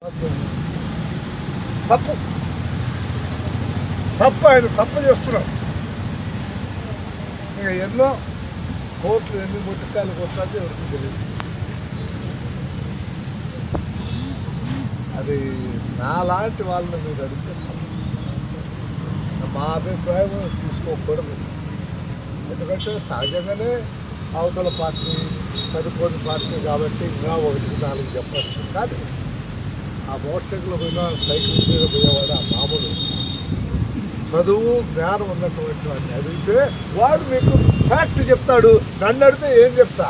తప్పు తప్పు ఆయన తప్పు చేస్తున్నాడు ఇంకా ఎన్నో కోట్లు ఎన్ని ముట్టికాయలు కొట్టాలి ఎవరికి తెలియదు అది నాలాంటి వాళ్ళని మీరు అడిగితే తప్పు. మా అభిప్రాయం తీసుకోకూడదు ఎందుకంటే సహజంగానే అవతల పార్టీ సరిపోని పార్టీ కాబట్టి ఇంకా ఒకటి నాలుగు చెప్పచ్చు కానీ ఆ మోటార్ సైకిల్ పోయినా సైకిల్ మీద పోయేవాడు ఆ మామూలు చదువు జ్ఞానం ఉన్నటువంటి వాడిని అడిగితే వాడు మీకు ఫ్యాక్ట్ చెప్తాడు నన్ను అడిగితే ఏం చెప్తా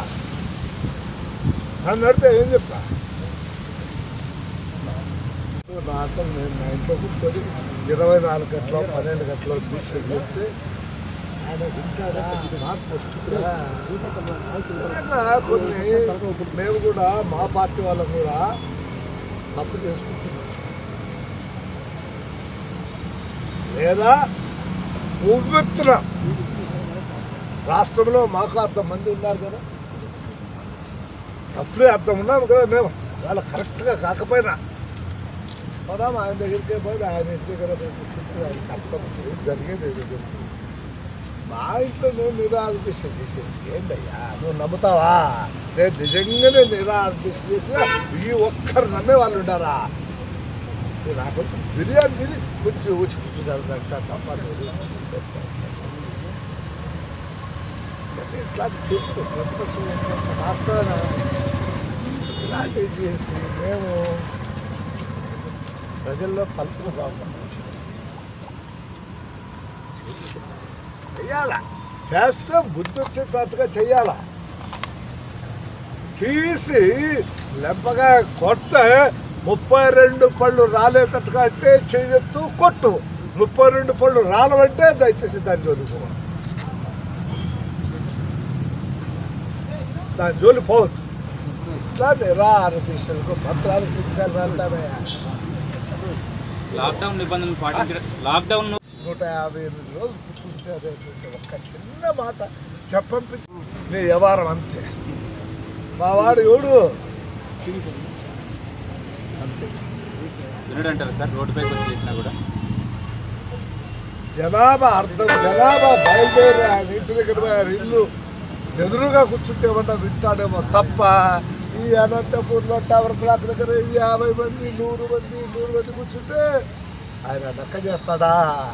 నన్ను అడిగితే ఏం చెప్తా నా అర్థం నేను మా ఇంట్లో కూర్చొని ఇరవై నాలుగు గంటలు పన్నెండు గంటలు దీక్ష చేస్తే ఆయన వింటాడా మార్పు వస్తుందా నిజంగా కొన్ని మేము కూడా మా పార్టీ వాళ్ళం కూడా తప్పు చేసుకుంటున్నాం లేదా ఉవ్వెత్తున రాష్ట్రంలో మాకు అర్థం మంది ఉన్నారు కదా అప్పుడే అర్థం ఉన్నాము కదా మేము వాళ్ళ కరెక్ట్గా కాకపోయినా పోదాం ఆయన దగ్గరికే పోయి ఆయన ఇంటి దగ్గర పోయి కూర్చుంటే ఆయనకి అర్థం ఏం జరిగేది ఏదో జరుగుతుంది మా ఇంట్లో నేను నిరాదీక్ష చేసేది ఏంటయ్యా నువ్వు నమ్ముతావా నేను నిజంగానే నిరాదీక్ష చేసినా ఈ ఒక్కరు నమ్మే వాళ్ళు ఉండారా నేను నాకు కొంచెం బిర్యానీ తిని కొంచెం వచ్చి కూర్చున్నారు అంట తప్ప లేదు. కానీ ఇట్లాంటి చెప్పు ప్రతిపక్షం ఏం చేస్తా మాత్రాన ఇలాంటివి చేసి మేము ప్రజల్లో పలసన బాగుంది చెయ్యాలా చేస్తే బుద్ధి వచ్చేటట్టుగా చెయ్యాలా తీసి లెంపగా కొడితే ముప్పై రెండు పళ్ళు రాలేటట్టుగా అంటే చేయొత్తు కొట్టు ముప్పై రెండు పళ్ళు రాలవంటే దయచేసి దాని జోలికి పోవాలి దాని జోలి పోవద్దు ఇట్లా నిరాహార దీక్షలకు మంత్రాలు సిద్ధాలు వెళ్తామయ్యా లాక్డౌన్ నిబంధనలు పాటించడం లాక్డౌన్ నూట యాభై ఎనిమిది రోజులు కూర్చుంటే అనేటువంటి ఒక్క చిన్న మాట చెప్పంపి నీ వ్యవహారం అంతే మా వాడు ఎవడు అంతే వినడంటారు సార్ రోడ్డుపైకి వచ్చి చేసినా కూడా జనాభా అర్థం జనాభా బయలుదేరి ఆయన ఇంటి దగ్గర పోయి ఆయన ఇల్లు ఎదురుగా కూర్చుంటే ఏమన్నా వింటాడేమో తప్ప ఈ అనంతపూర్లో టవర్ బ్లాక్ దగ్గర ఈ యాభై మంది నూరు మంది నూరు మంది కూర్చుంటే ఆయన లెక్క చేస్తాడా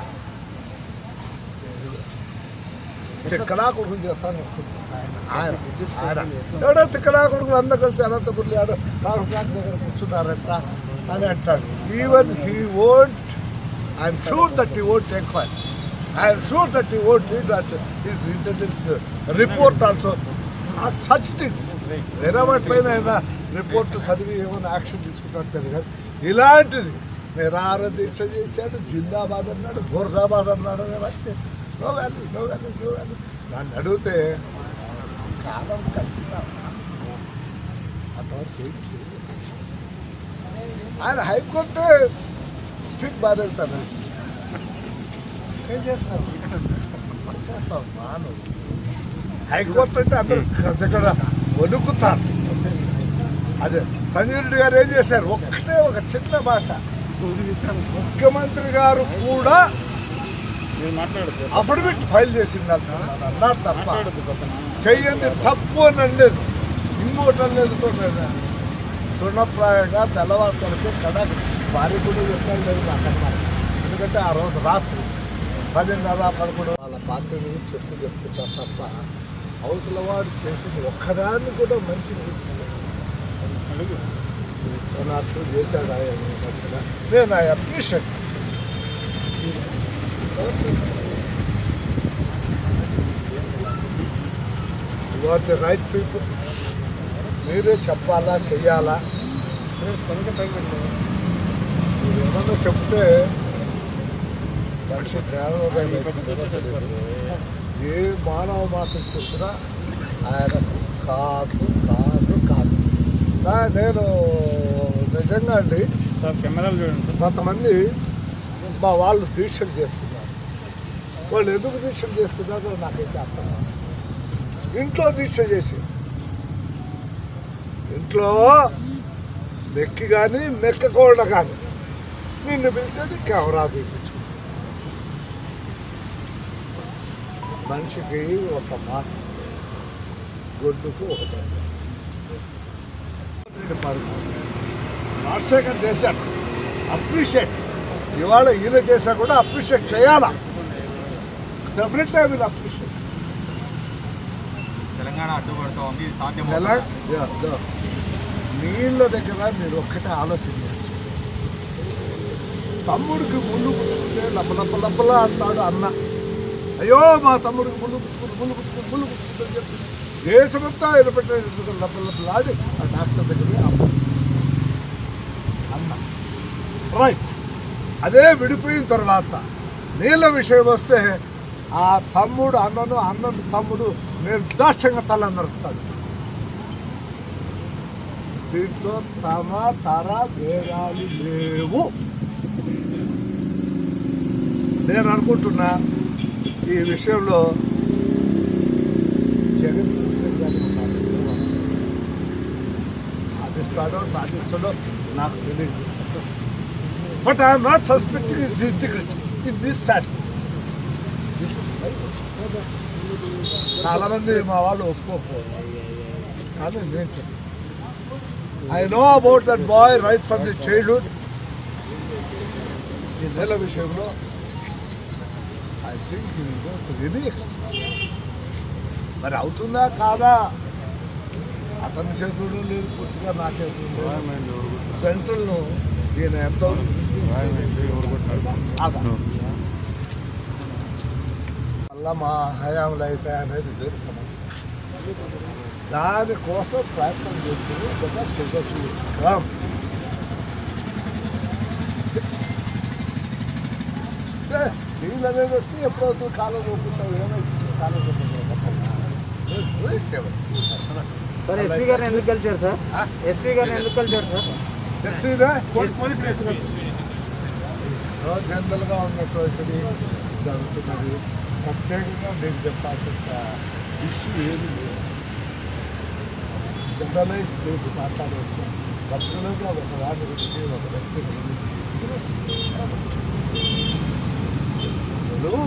తిక్కలా కొడుకులు చేస్తాను ఆయన ఆయన ఎవడో తిక్కలా కొడుకులు అందరు కలిసి అనంతపురం ఆడు టవర్ బ్లాక్ దగ్గర కూర్చున్నారంట అని అంటాడు even he won't I'm sure that he won't enquire I'm sure that he won't read that his intelligence report also not such things వేరే వాటి పైన ఆయన రిపోర్ట్ చదివి ఏమైనా యాక్షన్ తీసుకుంటాడు కదా కానీ ఇలాంటిది నిరాహార దీక్ష చేశాడు జిందాబాద్ అన్నాడు బుర్దాబాద్ అన్నాడు అంటే no value no value no value నన్ను అడిగితే కాలం కలిసిన అంతవరకు ఏం చేయలేదు ఆయన హైకోర్టు స్పీక్ బాధెళ్తాను ఏం చేస్తావు ఏం చేస్తావు మాను హైకోర్టు అంటే అందరూ గజగడ వణుకుతారు అదే సంజయ్ రెడ్డి గారు ఏం చేశారు ఒక్కటే ఒక చిన్న మాట ముఖ్యమంత్రి గారు కూడా అఫిడవిట్ ఫైల్ చేసి ఉండాల్సింది అన్నారు తప్ప చెయ్యండి తప్పు అని అనలేదు ఇంకోటి అనలేదు చూడండి తృణప్రాయంగా తెల్లవారుతలకి కడ భార్య కూడా చెప్పాను లేదు నాకన్నా ఎందుకంటే ఆ రోజు రాత్రి పదిన్నర పదకొండు వాళ్ళ పార్టీ గురించి చెప్పు చెప్పుకుంటారు తప్ప అవతల వాడు చేసింది ఒక్కదాన్ని కూడా మంచి నాకు చేశాడు ఆయన మంచిగా నేను I appreciate you are the right people మీరే చెప్పాలా చెయ్యాలా మీరు ఏమన్నా చెప్తే మనిషి జ్ఞానోదయం అవుతుందో తెలియదు. ఏ మానవ మాత్రం చూసినా ఆయన కాదు కాదు కాదు నా- నేను నిజంగా అండి సార్ కెమెరాలు చూడండి కొంతమంది మా వాళ్ళు దీక్షలు చేస్తున్నారు వాళ్ళు ఎందుకు దీక్షలు చేస్తున్నారో నాకైతే అర్థం కాదు. ఇంట్లో దీక్ష చేసి ఇంట్లో మెక్కి కానీ మెక్కకుండా కానీ నిన్ను పిలిచేది కెమెరా పిలిపించు మనిషికి ఒక మాట గొడ్డుకు ఒక దండ రాజశేఖర్ చేశాడు అప్రిషియేట్ ఇవాళ ఈయన చేసినా కూడా అప్రిషియేట్ చేయాలా definitely I will appreciate Telangana అడ్డుపడతా ఉంది ఇది సాధ్యం ఎలా యా, యా. నీళ్ళ దగ్గర మీరు ఒక్కటే ఆలోచన చేయండి తమ్ముడికి ముళ్ళు పుచ్చుకుంటే లబ్బ లబ్బ లబ్బలా అంటాడు అన్న అయ్యో మా తమ్ముడికి ముళ్ళు పుచ్చుకుంటు ముళ్ళు పుచ్చుకుంటు ముళ్ళు పుచ్చుకుంటు అని చెప్పి దేశమంతా ఎదురుపెట్టే లబ్బ లబ్బలాడి ఆ డాక్టర్ దగ్గర అమ్మ అన్న రైట్ అదే విడిపోయిన తర్వాత నీళ్ళ విషయం వస్తే ఆ తమ్ముడు అన్నను అన్నను తమ్ముడు నిర్దాక్ష్యంగా తల నరుకుతాడు దీంట్లో తమ తర భేదాలు లేవు నేను అనుకుంటున్నా ఈ విషయంలో జగన్ సింగ్ గారికి నాకు సాధిస్తాడో సాధించడో నాకు తెలియదు but I'm not suspecting is integrity in this sort చాలా మంది మా వాళ్ళు ఒప్పుకోకపోరు కానీ నేను చెప్పాను I know about that boy right from the childhood ఈ నెల విషయంలో ఐ థింక్ ఎనీ మరి అవుతుందా కాదా అతని చేతుల్లో లేదు పూర్తిగా నా చేతుల్లో సెంట్రల్ను ఈయన ఎంత ఆదా. మళ్ళా మా హయాంలో అయితే అనేది వేరే సమస్య దానికోసం ప్రయత్నం చేస్తుంది కదా సుదర్శనం నీళ్ళు అనేది వస్తే ఎప్పుడవుతుంది కాలం చూపుతావు ఏమైతుంది కాలం సార్ ఎస్పీ గారిని ఎందుకు కలిసారు సార్ ఎస్పీ గారిని ఎందుకు కలిసారు సార్ చూపుతావుదా జనరల్గా ఉన్నటువంటిది జరుగుతున్నది ప్రత్యేకంగా నేను చెప్పాల్సిన ఇష్యూ ఏది లేదు జనరలైజ్ చేసి మాట్లాడవచ్చు పర్టికులర్గా ఒక వాటి గురించి ఒక వ్యక్తి గురించి ఇప్పుడు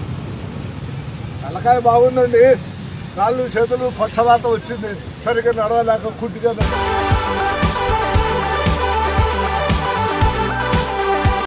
తలకాయ బాగుందండి కాళ్ళు చేతులు పక్షవాతం వచ్చింది సరిగ్గా నడవలేక కుట్టిగా నడవ